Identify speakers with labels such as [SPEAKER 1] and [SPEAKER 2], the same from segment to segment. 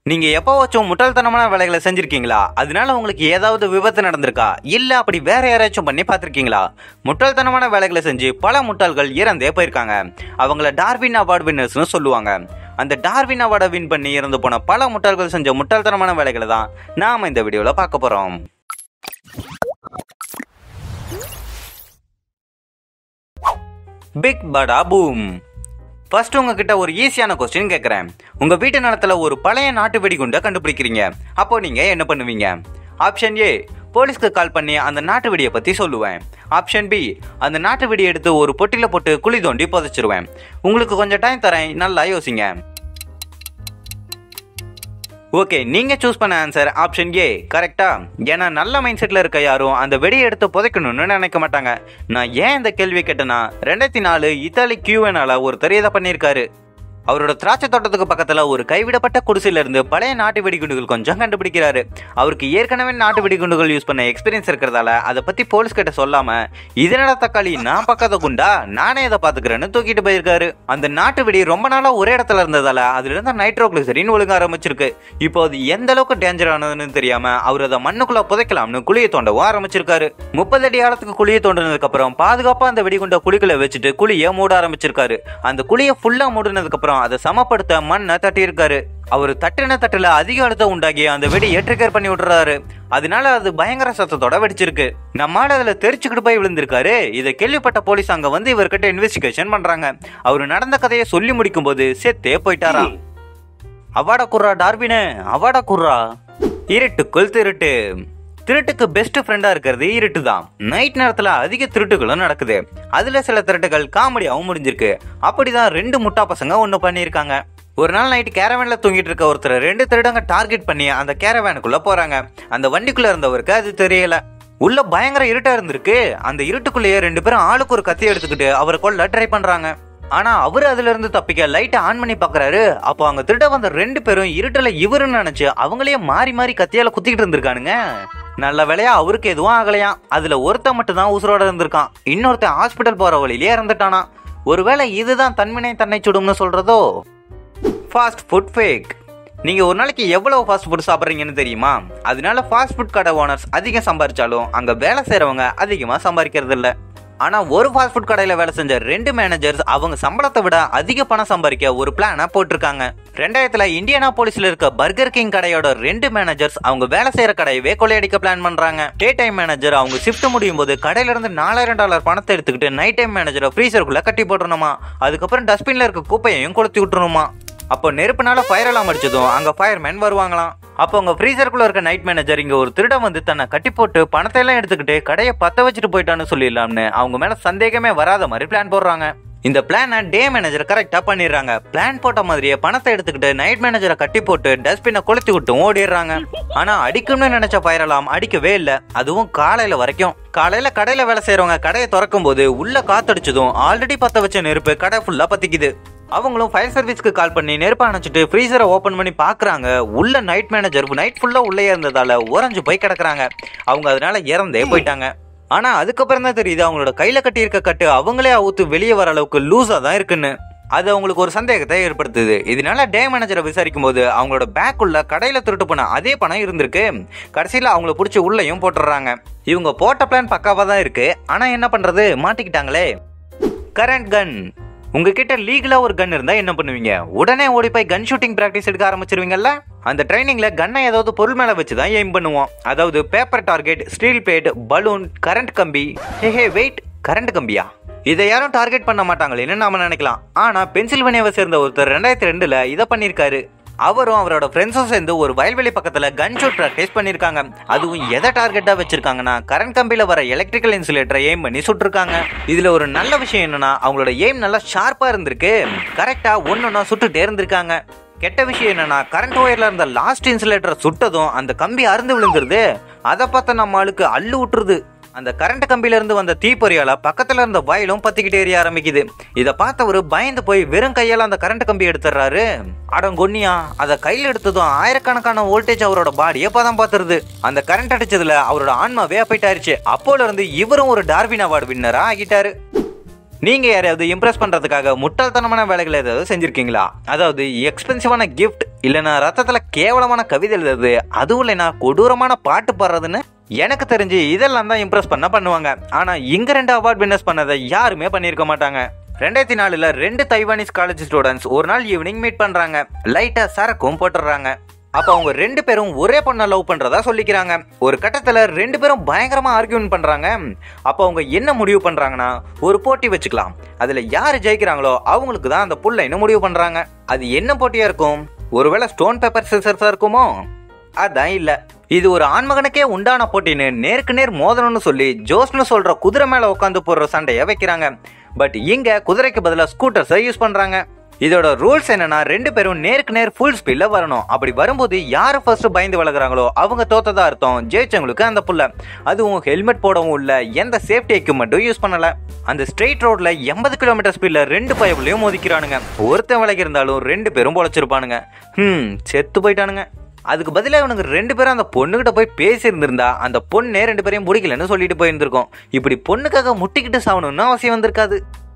[SPEAKER 1] நீங்க எப்போவாச்சும் முட்டாள்தனமான வேலைகளை செஞ்சிருக்கீங்களா அதனால உங்களுக்கு ஏதாவது விபத்து நடந்திருக்கா இல்ல அப்படி வேற யாராச்சும் பண்ணி பார்த்திருக்கீங்களா முட்டாள்தனமான வேலைகளை செஞ்சு பல முட்டாள்கள் இறந்தே போயிருக்காங்க அவங்கள டார்வின் அவார்டு வின்னர்ஸ்னு சொல்லுவாங்க அந்த டார்வின் அவார்டை வின் பண்ணி இறந்து போன பல முட்டாள்கள் செஞ்ச முட்டாள்தனமான வேலைகளை தான் நாம இந்த வீடியோல பார்க்க போறோம் பிக் படா பூம் ஃபர்ஸ்ட் உங்ககிட்ட ஒரு ஈஸியான கொஸ்டின் கேட்குறேன் உங்க வீட்டு நிலத்துல ஒரு பழைய நாட்டு வெடிகுண்டை கண்டுபிடிக்கிறீங்க அப்போ நீங்க என்ன பண்ணுவீங்க ஆப்ஷன் ஏ போலீஸ்க்கு கால் பண்ணி அந்த நாட்டு வெடியை பத்தி சொல்லுவேன் ஆப்ஷன் பி அந்த நாட்டு வெடி எடுத்து ஒரு பொட்டில போட்டு குழி தோண்டி புதைச்சிருவேன் உங்களுக்கு கொஞ்சம் டைம் தரேன் நல்லா யோசிங்க ஓகே நீங்க சூஸ் பண்ண ஆன்சர் ஆப்ஷன் ஏ கரெக்டா ஏன்னா நல்ல மைண்ட் செட்ல இருக்க யாரும் அந்த வெடியை எடுத்து புதைக்கணும்னு நினைக்க மாட்டாங்க நான் ஏன் இந்த கேள்வி கேட்டேன்னா ரெண்டாயிரத்தி நாலு இத்தாலி கியூஎனால ஒருத்தர் இதை பண்ணியிருக்காரு அவரோட திராட்சை தோட்டத்துக்கு பக்கத்துல ஒரு கைவிடப்பட்ட குடிசையில இருந்து பழைய நாட்டு வெடிகுண்டுகள் கொஞ்சம் கண்டுபிடிக்கிறாரு அவருக்கு ஏற்கனவே நாட்டு வெடிகுண்டுகள் யூஸ் பண்ண எக்ஸ்பீரியன்ஸ் இருக்கிறதால அதை பத்தி போலீஸ் கிட்ட சொல்லாம இதனோட தக்காளி நான் பக்கத்து குண்டா நானே அதை பாத்துக்கிறேன்னு தூக்கிட்டு போயிருக்காரு அந்த நாட்டு வெடி ரொம்ப நாளா ஒரே இடத்துல இருந்ததால அதுல இருந்த நைட்ரோக்ளிசரின் ஒழுங்க ஆரம்பிச்சிருக்கு இப்போ அது எந்த அளவுக்கு டேஞ்சர் ஆனதுன்னு தெரியாம அவர் அதை மண்ணுக்குள்ள புதைக்கலாம்னு குழியை தோண்டவும் ஆரம்பிச்சிருக்காரு முப்பது அடி ஆழத்துக்கு குழியை தோண்டினதுக்கு அப்புறம் பாதுகாப்பா அந்த வெடிகுண்ட குழிக்குள்ள வச்சுட்டு குழியை மூட ஆரம்பிச்சிருக்காரு அந்த குழியை ஃபுல்லா மூடினதுக்கு அப்புறம் அதை சமப்படுத்த மண்ணை தட்டியிருக்காரு அவர் தட்டின தட்டுல அதிக அழுத்தம் உண்டாகி அந்த வெடி ஏற்றுக்கேர் பண்ணி விட்டுறாரு அதனால அது பயங்கர சத்தத்தோட வெடிச்சிருக்கு நம்மால அதுல தெரிச்சுக்கிட்டு போய் விழுந்திருக்காரு இதை கேள்விப்பட்ட போலீஸ் அங்க வந்து இவர்கிட்ட இன்வெஸ்டிகேஷன் பண்றாங்க அவர் நடந்த கதையை சொல்லி முடிக்கும் போது செத்தே போயிட்டாராம் அவாட குர்ரா டார்வினு அவாட குர்ரா இருட்டுக்குள் திருட்டு திருட்டுக்கு பெஸ்ட் ஃப்ரெண்டா இருக்கிறது இருட்டு தான் நைட் நேரத்துல அதிக திருட்டுகளும் நடக்குது அதுல சில திருட்டுகள் காமெடியாவும் முடிஞ்சிருக்கு அப்படிதான் ரெண்டு முட்டா பசங்க ஒண்ணு பண்ணியிருக்காங்க ஒரு நாள் நைட் கேரவேன்ல தூங்கிட்டு இருக்க ஒருத்தர் ரெண்டு திருடங்க டார்கெட் பண்ணி அந்த கேரவேனுக்குள்ள போறாங்க அந்த வண்டிக்குள்ள இருந்தவருக்கு அது தெரியல உள்ள பயங்கர இருட்டா இருந்திருக்கு அந்த இருட்டுக்குள்ளேயே ரெண்டு பேரும் ஆளுக்கு ஒரு கத்தி எடுத்துக்கிட்டு அவரை கொல்ல ட்ரை பண்றாங்க ஆனா அவரு அதுல இருந்து தப்பிக்க லைட்டை ஆன் பண்ணி பாக்குறாரு அப்போ அங்க திருட வந்த ரெண்டு பேரும் இருட்டுல இவருன்னு நினைச்சு அவங்களையே மாறி மாறி கத்தியால குத்திக்கிட்டு இருந்திருக்கானுங்க நல்ல வேலையா அவருக்கு எதுவும் ஆகலையாம் அதுல ஒருத்தன் மட்டும் தான் உசுரோட இருந்திருக்கான் இன்னொருத்தன் ஹாஸ்பிட்டல் போற வழியிலே இறந்துட்டானா ஒருவேளை இதுதான் தன்வினை தன்னை சுடும்னு சொல்றதோ ஃபாஸ்ட் ஃபுட் ஃபேக் நீங்க ஒரு நாளைக்கு எவ்வளவு ஃபாஸ்ட் ஃபுட் சாப்பிட்றீங்கன்னு தெரியுமா அதனால ஃபாஸ்ட் ஃபுட் கடை ஓனர்ஸ் அதிகம் சம்பாதிச்சாலும் அங்க வேலை செய்றவங்க அதிகமா சம்பாதிக்கிறது இல்ல ஆனா ஒரு ஃபாஸ்ட் ஃபுட் கடையில வேலை செஞ்ச ரெண்டு மேனேஜர்ஸ் அவங்க சம்பளத்தை விட அதிக பணம் சம்பாதிக்க ஒரு பிளான போட்டிருக்காங்க ரெண்டாயிரத்துல இந்தியானா போலீஸ்ல இருக்க பர்கர் கிங் கடையோட ரெண்டு மேனேஜர்ஸ் அவங்க வேலை செய்யற கடையவே கொள்ளையடிக்க பிளான் பண்றாங்க டே டைம் மேனேஜர் அவங்க ஷிஃப்ட் முடியும் போது கடையில இருந்து நாலாயிரம் டாலர் பணத்தை எடுத்துக்கிட்டு நைட் டைம் மேனேஜரை ஃப்ரீசருக்குள்ள கட்டி போட்டுருணுமா அதுக்கப்புறம் டஸ்ட்பின்ல இருக்க குப்பையையும் கொளுத்தி விட்டுருணுமா அப்போ நெருப்புனால ஃபயர் அலாம் அடிச்சதும் அங்க ஃபயர்மேன் வருவாங்களாம் அப்போ உங்க ஃப்ரீசருக்குள்ள இருக்க நைட் மேனேஜர் இங்க ஒரு திருடன் வந்து தன்னை கட்டி போட்டு பணத்தை எல்லாம் எடுத்துக்கிட்டு கடையை பத்த வச்சுட்டு போயிட்டான்னு சொல்லிடலாம்னு அவங்க மேல சந்தேகமே வராத மாதிரி பிளான் போடுறாங்க இந்த பிளானை டே மேனேஜர் கரெக்டா பண்ணிடுறாங்க பிளான் போட்ட மாதிரியே பணத்தை எடுத்துக்கிட்டு நைட் மேனேஜரை கட்டி போட்டு டஸ்ட்பினை கொளுத்தி விட்டு ஓடிடுறாங்க ஆனா அடிக்கணும்னு நினைச்ச ஃபயரலாம் அடிக்கவே இல்ல அதுவும் காலையில வரைக்கும் காலையில கடையில வேலை செய்யறவங்க கடையை திறக்கும் போது உள்ள காத்தடிச்சதும் ஆல்ரெடி பத்த வச்ச நெருப்பு கடை ஃபுல்லா பத்திக்குது அவங்களும் ஃபயர் சர்வீஸ்க்கு கால் பண்ணி நெருப்பு அணைச்சிட்டு ஃப்ரீசரை ஓப்பன் பண்ணி பார்க்குறாங்க உள்ள நைட் மேனேஜர் நைட் ஃபுல்லாக உள்ளே இருந்ததால உறைஞ்சு போய் கிடக்குறாங்க அவங்க அதனால இறந்தே போயிட்டாங்க ஆனால் அதுக்கப்புறம் தான் தெரியுது அவங்களோட கையில் கட்டியிருக்க கட்டு அவங்களே அவுத்து வெளியே வர அளவுக்கு லூஸாக தான் இருக்குன்னு அது அவங்களுக்கு ஒரு சந்தேகத்தை ஏற்படுத்துது இதனால டே மேனேஜரை விசாரிக்கும் போது அவங்களோட பேக்குள்ள கடையில் திருட்டு போன அதே பணம் இருந்திருக்கு கடைசியில் அவங்கள பிடிச்சி உள்ளேயும் போட்டுடுறாங்க இவங்க போட்ட பிளான் பக்காவாக தான் இருக்கு ஆனால் என்ன பண்ணுறது மாட்டிக்கிட்டாங்களே கரண்ட் கன் உங்ககிட்ட லீகலா ஒரு கன் இருந்தா என்ன பண்ணுவீங்க உடனே ஓடி போய் கன் ஷூட்டிங் பிராக்டிஸ் எடுக்க ஆரம்பிச்சிருவீங்கல்ல அந்த ட்ரைனிங்ல கன்னை ஏதாவது பொருள் மேல வச்சு தான் எய்ம் பண்ணுவோம் அதாவது paper target steel plate balloon current கம்பி ஹே ஹே வெயிட் கரண்ட் கம்பியா இதை யாரும் டார்கெட் பண்ண மாட்டாங்களேன்னு நாம நினைக்கலாம் ஆனா பென்சில்வேனியாவை சேர்ந்த ஒருத்தர் ரெண்டாயிரத்தி ரெண்டுல இதை பண்ணியிருக்காரு அவரும் அவரோட ஃப்ரெண்ட்ஸும் சேர்ந்து ஒரு வயல்வெளி பக்கத்துல கன் ஷூட் ப்ராக்டிஸ் பண்ணிருக்காங்க அதுவும் எதை டார்கெட்டா வச்சிருக்காங்கன்னா கரண்ட் கம்பியில வர எலக்ட்ரிக்கல் இன்சுலேட்டரை எய்ம் பண்ணி சுட்டிருக்காங்க இதுல ஒரு நல்ல விஷயம் என்னன்னா அவங்களோட எய்ம் நல்லா ஷார்ப்பா இருந்திருக்கு கரெக்டா ஒன்னொன்னா சுட்டுட்டே இருந்திருக்காங்க கெட்ட விஷயம் என்னன்னா கரண்ட் ஒயர்ல இருந்த லாஸ்ட் இன்சுலேட்டரை சுட்டதும் அந்த கம்பி அறுந்து விழுந்துருது அதை பார்த்த நம்ம ஆளுக்கு அள்ளு விட்டுருது அந்த கரண்ட் கம்பியில இருந்து வந்த தீப்பொறியால பக்கத்துல இருந்த வயலும் பத்திக்கிட்டே எரிய ஆரம்பிக்குது இத பார்த்தவரு பயந்து போய் வெறும் கையால அந்த கரண்ட் கம்பி எடுத்துறாரு அடங்கொன்னியா அத கையில எடுத்ததும் ஆயிரக்கணக்கான வோல்டேஜ் அவரோட பாடியை பதம் பார்த்துருது அந்த கரண்ட் அடிச்சதுல அவரோட ஆன்மாவே போயிட்டாருச்சு அப்போல இருந்து இவரும் ஒரு டார்வின் அவார்டு வின்னரா ஆகிட்டாரு நீங்க யாரையாவது இம்ப்ரெஸ் பண்றதுக்காக முட்டாள்தனமான வேலைகள் ஏதாவது செஞ்சிருக்கீங்களா அதாவது எக்ஸ்பென்சிவான கிஃப்ட் இல்லைன்னா ரத்தத்துல கேவலமான கவிதை எழுதுறது அதுவும் இல்லைன்னா கொடூரமான பாட்டு பாடுறதுன்னு எனக்கு தெரிஞ்சு இதெல்லாம் தான் இம்ப்ரெஸ் பண்ண பண்ணுவாங்க ஆனா இங்க ரெண்டு அவார்ட் வின்னர்ஸ் பண்ணதை யாருமே பண்ணியிருக்க மாட்டாங்க ரெண்டாயிரத்தி நாலுல ரெண்டு தைவானிஸ் காலேஜ் ஸ்டூடெண்ட்ஸ் ஒரு நாள் ஈவினிங் மீட் பண்றாங்க லைட்டா சரக்கும் போட்டுடுறாங்க அப்ப அவங்க ரெண்டு பேரும் ஒரே பொண்ணை லவ் பண்றதா சொல்லிக்கிறாங்க ஒரு கட்டத்துல ரெண்டு பேரும் பயங்கரமா ஆர்கியூமெண்ட் பண்றாங்க அப்ப அவங்க என்ன முடிவு பண்றாங்கன்னா ஒரு போட்டி வச்சுக்கலாம் அதுல யாரு ஜெயிக்கிறாங்களோ அவங்களுக்கு தான் அந்த புள்ளைன்னு முடிவு பண்றாங்க அது என்ன போட்டியா இருக்கும் ஒருவேளை ஸ்டோன் பேப்பர் சிசர்ஸா இருக்குமோ அதான் இல்ல இது ஒரு ஆண்மகனுக்கே உண்டான போட்டின்னு நேருக்கு நேர் மோதணும்னு சொல்லி ஜோஸ்னு சொல்ற குதிரை மேல உட்காந்து போடுற சண்டைய வைக்கிறாங்க பட் இங்க குதிரைக்கு பதிலா ஸ்கூட்டர்ஸை யூஸ் பண்றாங்க இதோட ரூல்ஸ் என்னன்னா ரெண்டு பேரும் நேருக்கு நேர் ஃபுல் ஸ்பீட்ல வரணும் அப்படி வரும்போது யாரு ஃபர்ஸ்ட் பயந்து வளர்க்குறாங்களோ அவங்க தோத்ததா அர்த்தம் ஜெயிச்சவங்களுக்கு அந்த புள்ள அதுவும் ஹெல்மெட் போடவும் இல்ல எந்த சேஃப்டி எக்யூப்மெண்ட்டும் யூஸ் பண்ணல அந்த ஸ்ட்ரெயிட் ரோட்ல எண்பது கிலோமீட்டர் ஸ்பீட்ல ரெண்டு பயவுலையும் மோதிக்கிறானுங்க ஒருத்தன் விலகி இருந்தாலும் ரெண்டு பேரும் பொழைச்சிருப்பானுங்க ஹம் செத்து போயிட்டானுங்க அதுக்கு பதிலாக இவனுக்கு ரெண்டு பேரும் அந்த பொண்ணுகிட்ட போய் பேசி இருந்திருந்தா அந்த பொண்ணே ரெண்டு பேரையும் பிடிக்கலன்னு சொல்லிட்டு போயிருந்திருக்கோம் இப்படி பொண்ணுக்காக முட்டிக்கிட்டு சாவணும்னு அவசியம் வந்திருக்காது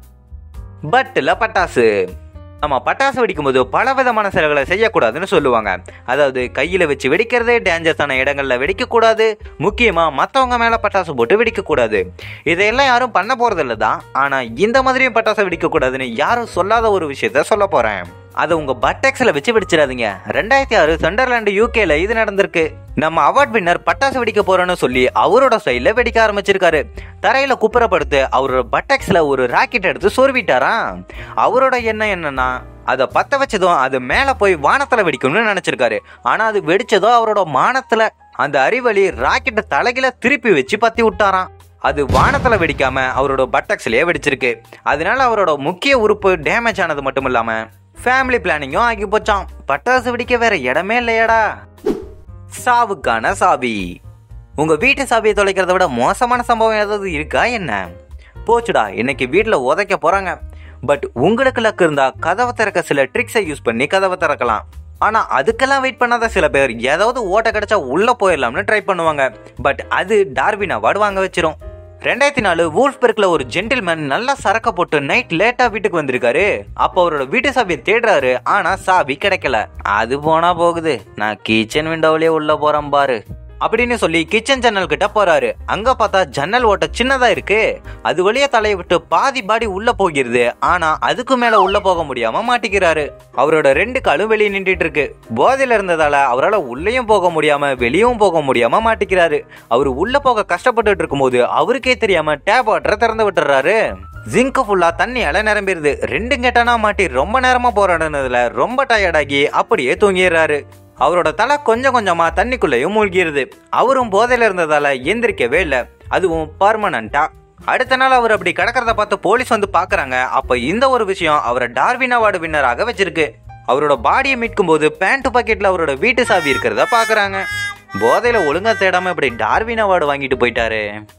[SPEAKER 1] பட்டில் பட்டாசு நம்ம பட்டாசு வெடிக்கும்போது பல விதமான செயல்களை செய்யக்கூடாதுன்னு சொல்லுவாங்க அதாவது கையில் வச்சு வெடிக்கிறதே டேஞ்சர்ஸான இடங்கள்ல வெடிக்கக்கூடாது முக்கியமாக மற்றவங்க மேலே பட்டாசு போட்டு வெடிக்கக்கூடாது இதையெல்லாம் யாரும் பண்ண போகிறதில்ல தான் ஆனால் இந்த மாதிரியும் பட்டாசு வெடிக்கக்கூடாதுன்னு யாரும் சொல்லாத ஒரு விஷயத்த சொல்ல போகிறேன் அதை உங்க பட்டெக்ஸில் வச்சு வெடிச்சிடாதீங்க ரெண்டாயிரத்தி ஆறு சண்டர்லாண்டு யூகேல இது நடந்திருக்கு நம்ம அவார்ட் வின்னர் பட்டாசு வெடிக்க போறோன்னு சொல்லி அவரோட ஸ்டைல வெடிக்க ஆரம்பிச்சிருக்காரு தரையில குப்புறப்படுத்து அவரோட பட்டெக்ஸ்ல ஒரு ராக்கெட் எடுத்து சொருவிட்டாராம் அவரோட எண்ணம் என்னன்னா அதை பத்த வச்சதும் அது மேல போய் வானத்துல வெடிக்கணும்னு நினைச்சிருக்காரு ஆனா அது வெடிச்சதோ அவரோட மானத்துல அந்த அறிவழி ராக்கெட்டை தலைகில திருப்பி வச்சு பத்தி விட்டாராம் அது வானத்துல வெடிக்காம அவரோட பட்டக்ஸ்லயே வெடிச்சிருக்கு அதனால அவரோட முக்கிய உறுப்பு டேமேஜ் ஆனது மட்டும் இல்லாம ஃபேமிலி பிளானிங்கும் ஆகி போச்சான் பட்டாசு வெடிக்க வேற இடமே இல்லையாடா சாவுக்கான சாவி உங்க வீட்டு சாவியை தொலைக்கிறத விட மோசமான சம்பவம் ஏதாவது இருக்கா என்ன போச்சுடா இன்னைக்கு வீட்டில் உதைக்க போறாங்க பட் உங்களுக்கு லக்கு இருந்தா கதவை திறக்க சில ட்ரிக்ஸை யூஸ் பண்ணி கதவை திறக்கலாம் ஆனா அதுக்கெல்லாம் வெயிட் பண்ணாத சில பேர் ஏதாவது ஓட்ட கிடைச்சா உள்ள போயிடலாம்னு ட்ரை பண்ணுவாங்க பட் அது டார்வின் அவார்டு வாங்க வச்சிரும் ரெண்டாயிரத்தி நாலு வூல்ஸ்பெர்க்ல ஒரு ஜென்டில்மேன் நல்லா சரக்க போட்டு நைட் லேட்டா வீட்டுக்கு வந்திருக்காரு அப்போ அவரோட வீட்டு சாவியை தேடுறாரு ஆனா சாவி கிடைக்கல அது போனா போகுது நான் கிச்சன் விண்டோவிலே உள்ள போறேன் பாரு அப்படின்னு சொல்லி கிச்சன் ஜன்னல் கிட்ட போறாரு அங்க பார்த்தா ஜன்னல் ஓட்ட சின்னதா இருக்கு அது வழியா தலையை விட்டு பாதி பாடி உள்ள போகிறது ஆனா அதுக்கு மேல உள்ள போக முடியாம மாட்டிக்கிறாரு அவரோட ரெண்டு காலும் வெளியே நின்றுட்டு இருக்கு போதையில இருந்ததால அவரால் உள்ளேயும் போக முடியாம வெளியும் போக முடியாம மாட்டிக்கிறாரு அவர் உள்ள போக கஷ்டப்பட்டுட்டு இருக்கும்போது அவருக்கே தெரியாம டேப் வாட்டரை திறந்து விட்டுறாரு ஜிங்க் ஃபுல்லா தண்ணியால நிரம்பிடுது ரெண்டு கெட்டனா மாட்டி ரொம்ப நேரமா போராடுனதுல ரொம்ப டயர்டாகி அப்படியே தூங்கிடுறாரு அவரோட தலை கொஞ்சம் கொஞ்சமா தண்ணிக்குள்ளேயும் மூழ்கிருது அவரும் போதையில இருந்ததால எந்திரிக்கவே இல்லை அதுவும் பர்மனண்டா அடுத்த நாள் அவர் அப்படி கிடக்கிறத பார்த்து போலீஸ் வந்து பாக்குறாங்க அப்ப இந்த ஒரு விஷயம் அவரை டார்வின் அவார்டு வின்னராக வச்சிருக்கு அவரோட பாடியை மீட்கும் போது பேண்ட் பாக்கெட்ல அவரோட வீட்டு சாவி இருக்கிறத பாக்குறாங்க போதையில ஒழுங்கா தேடாம இப்படி டார்வின் அவார்டு வாங்கிட்டு போயிட்டாரு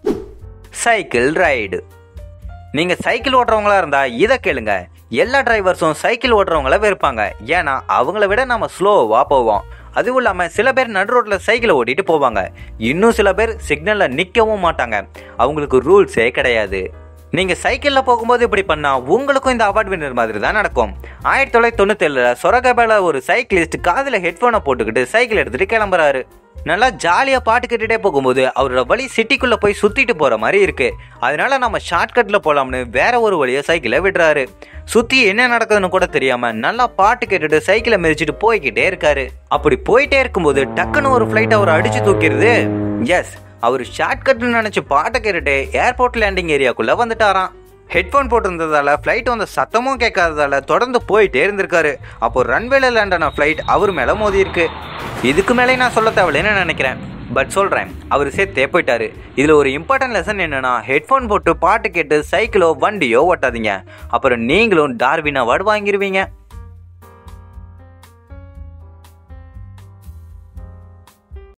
[SPEAKER 1] சைக்கிள் ரைடு நீங்க சைக்கிள் ஓட்டுறவங்களா இருந்தா இதை கேளுங்க எல்லா டிரைவர்ஸும் சைக்கிள் ஓட்டுறவங்கள வெறுப்பாங்க ஏன்னா அவங்கள விட நம்ம ஸ்லோவா போவோம் அதுவும் இல்லாமல் சில பேர் நடு ரோட்டில் சைக்கிளை ஓட்டிட்டு போவாங்க இன்னும் சில பேர் சிக்னலில் நிற்கவும் மாட்டாங்க அவங்களுக்கு ரூல்ஸே கிடையாது நீங்கள் சைக்கிளில் போகும்போது இப்படி பண்ணால் உங்களுக்கும் இந்த அவார்ட் வின்னர் மாதிரி தான் நடக்கும் ஆயிரத்தி தொள்ளாயிரத்தி தொண்ணூத்தேழில் சொரகபால ஒரு சைக்கிளிஸ்ட் காதில் ஹெட்ஃபோனை போட்டுக்கிட்டு சைக்கிள் எடுத்துகிட்டு கிளம்புறாரு நல்லா ஜாலியாக பாட்டு கேட்டுட்டே போகும்போது அவரோட வழி சிட்டிக்குள்ளே போய் சுற்றிட்டு போகிற மாதிரி இருக்கு அதனால நம்ம ஷார்ட்கட்டில் போகலாம்னு வேற ஒரு வழியை சைக்கிளை விடுறாரு சுற்றி என்ன நடக்குதுன்னு கூட தெரியாமல் நல்லா பாட்டு கேட்டுட்டு சைக்கிளை மிதிச்சிட்டு போய்கிட்டே இருக்காரு அப்படி போயிட்டே இருக்கும்போது டக்குன்னு ஒரு ஃப்ளைட் அவர் அடிச்சு தூக்கிடுது எஸ் அவர் ஷார்ட்கட்னு நினச்சி பாட்டை கேட்டுட்டு ஏர்போர்ட் லேண்டிங் ஏரியாக்குள்ளே வந்துட்டாராம் ஹெட்ஃபோன் போட்டிருந்ததால ஃப்ளைட் வந்து சத்தமும் கேட்காததால தொடர்ந்து போயிட்டே இருந்திருக்காரு அப்போ ரன்வேல லேண்ட் ஆன ஃப்ளைட் அவர் மேலே மோதி இருக்கு இதுக்கு மேலே நான் சொல்ல தேவையில்லைன்னு நினைக்கிறேன் பட் சொல்கிறேன் அவர் சேர்த்தே போயிட்டாரு இதில் ஒரு இம்பார்ட்டன்ட் லெசன் என்னன்னா ஹெட்ஃபோன் போட்டு பாட்டு கேட்டு சைக்கிளோ வண்டியோ ஓட்டாதீங்க அப்புறம் நீங்களும் டார்வின் அவார்டு வாங்கிடுவீங்க